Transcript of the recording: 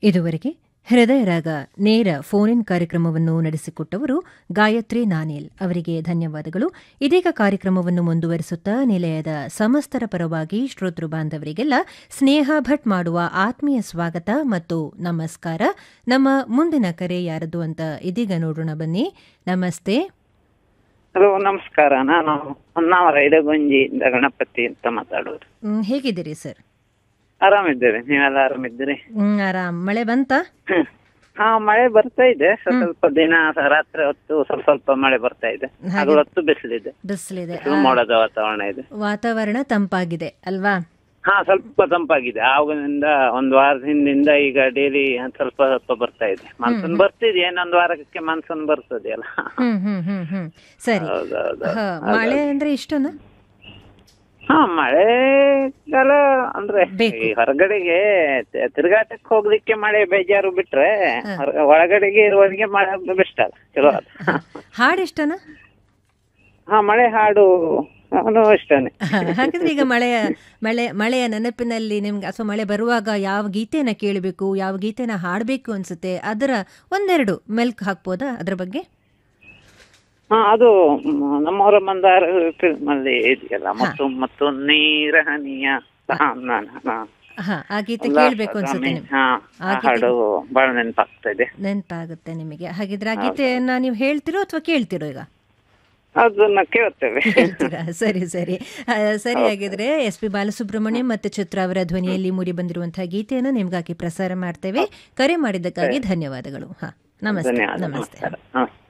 ಇದುವರೆಗೆ ಹೃದಯ ರಾಗ ನೇರ ಫೋನ್ ಇನ್ ಕಾರ್ಯಕ್ರಮವನ್ನು ನಡೆಸಿಕೊಟ್ಟವರು ಗಾಯತ್ರಿ ನಾನೇಲ್ ಅವರಿಗೆ ಧನ್ಯವಾದಗಳು ಇದೀಗ ಕಾರ್ಯಕ್ರಮವನ್ನು ಮುಂದುವರಿಸುತ್ತಾ ನಿಲಯದ ಸಮಸ್ತರ ಪರವಾಗಿ ಶ್ರೋತೃ ಬಾಂಧವರಿಗೆಲ್ಲ ಸ್ನೇಹ ಭಟ್ ಮಾಡುವ ಆತ್ಮೀಯ ಸ್ವಾಗತ ಮತ್ತು ನಮಸ್ಕಾರ ನಮ್ಮ ಮುಂದಿನ ಕರೆ ಯಾರದು ಅಂತ ಇದೀಗ ನೋಡೋಣ ಬನ್ನಿ ನಮಸ್ತೆ ಹಲೋ ನಮಸ್ಕಾರ ನಾನು ಹೊನ್ನಾವರ ಇಡಗುಂಜಿಯಿಂದ ಗಣಪತಿ ಅಂತ ಮಾತಾಡೋದು ಹ್ಮ್, ಹೇಗಿದ್ದೀರಿ ಸರ್ ಆರಾಮಿದ್ದೇವೆ ನೀವೆಲ್ಲ ಆರಾಮಿದ್ದೀರಿ ಹ್ಮ್, ಆರಾಮ್ ಮಳೆ ಬಂತಾ ಹ್ಮ್. ಹಾ ಮಳೆ ಬರ್ತಾ ಇದೆ ಸ್ವಲ್ಪ ಸ್ವಲ್ಪ ದಿನ ಸ- ರಾತ್ರಿ ಹೊತ್ತು ಸ್ವಲ್ಪ ಸ್ವಲ್ಪ ಮಳೆ ಬರ್ತಾ ಇದೆ ಹಗಲು ಹೊತ್ತು ಬಿಸಿಲಿದೆ ಬಿಸಿಲಿದೆ ಬಿಸಿಲು ಮೋಡದ ವಾತಾವರಣ ಇದೆ ವಾತಾವರಣ ತಂಪಾಗಿದೆ ಅಲ್ವಾ ಹಾ ಸ್ವಲ್ಪ ತಂಪಾಗಿದೆ ಆವಾಗಿನಿಂದ ಒಂದು ವಾರದ ಹಿಂದಿಂದ ಈಗ ಡೈಲಿ ಸ್ವಲ್ಪ ಸ್ವಲ್ಪ ಬರ್ತಾ ಇದೆ ಮಾನ್ಸೂನ್ ಬರ್ತಿದೆ ಇನ್ನೊಂದು ವಾರಕ್ಕೆ ಮಾನ್ಸೂನ್ ಬರ್ತದೆ ಅಲ್ಲ ಹ್ಮ್ ಹ್ಮ್ ಹ್ಮ್ ಹ್ಮ್ ಸರಿ ಹೌದೌದು ಹ, ಮಳೆ ಅಂದ್ರೆ ಇಷ್ಟನಾ ಹಾ ಮಳೆಗಾಲ ಅಂದ್ರೆ ಬೇಕು. ಈ ಹೊರಗಡೆಗೆ ತಿ- ತಿರುಗಾಟಕ್ಕೆ ಹೋಗ್ಲಿಕ್ಕೆ ಮಳೆ ಬೇಜಾರು ಬಿಟ್ರೆ ಹೊರ- ಒಳಗಡೆಗೆ ಇರುವವರಿಗೆ ಮಳೆ ಬೆಸ್ಟ್ ಅಲ್ಲ ಚಲೋ ಅದು ಹಾಡು ಇಷ್ಟನಾ ಹಾ ಮಳೆ ಹಾಡು ಅವನು ಇಷ್ಟನೇ ಹಾಗಾದ್ರೆ ಈಗ ಮಳೆಯ ಮಳೆ ಮಳೆಯ ನೆನಪಿನಲ್ಲಿ ನಿಮ್ಗೆ ಅಥವಾ ಮಳೆ ಬರುವಾಗ ಯಾವ ಗೀತೆನ ಕೇಳಬೇಕು ಯಾವ ಗೀತೆನ ಹಾಡಬೇಕು ಅನ್ಸುತ್ತೆ ಅದರ ಒಂದೆರಡು ಮೆಲ್ಕ್ ಹಾಕ್ಬೋದಾ ಅದ್ರ ಬಗ್ಗೆ ಹಾ ಅದು ಮ್, ನಮ್ಮವರ ಮಂದಾರ ಫಿಲ್ಮ್ ಅಲ್ಲಿ ಇದೆಯಲ್ಲ ಮತ್ತು ಮತ್ತು ನೀರ ಹನಿಯ ಹಾ, ನಾನ್- ಹಾ. ಹಾ ಆ ಗೀತೆ ಉಲ್ಲಾಸ ಕೇಳಬೇಕು ಅನ್ಸುತ್ತೆ ಗಾಮಿ. ನಿಮ್ಗೆ ಹಾ ಆ ಆ ಗೀತೆ- ಹಾಡು ಬಹಳ ನೆನಪಾಗ್ತಾ ಇದೆ ನೆನಪಾಗುತ್ತೆ ನಿಮಗೆ ಹಾಗಿದ್ರೆ ಆ ಗೀತೆಯನ್ನ ನೀವು ಹೇಳ್ತಿರೋ ಅಥವಾ ಕೇಳ್ತಿರೋ ಈಗ ಅದನ್ನ ಕೇಳುತ್ತೇವೆ ಹೇಳ್ತೀರಾ ಸರಿ ಸರಿ ಆ, ಸರಿ ಹಾಗಿದ್ರೆ ಎಸ್ ಪಿ ಬಾಲಸುಬ್ರಹ್ಮಣ್ಯಂ ಮತ್ತು ಚಿತ್ರ ಅವರ ಧ್ವನಿಯಲ್ಲಿ ಮೂಡಿ ಬಂದಿರುವಂತಹ ಗೀತೆಯನ್ನು ನಿಮ್ಗಾಗಿ ಪ್ರಸಾರ ಮಾಡ್ತೇವೆ ಕರೆ ಮಾಡಿದ್ದಕ್ಕಾಗಿ ಧನ್ಯವಾದಗಳು ಹಾ ನಮಸ್ತೆ ಧನ್ಯವಾದ ನಮಸ್ತೆ ನಮಸ್ಕಾರ ನಮಸ್ತೆ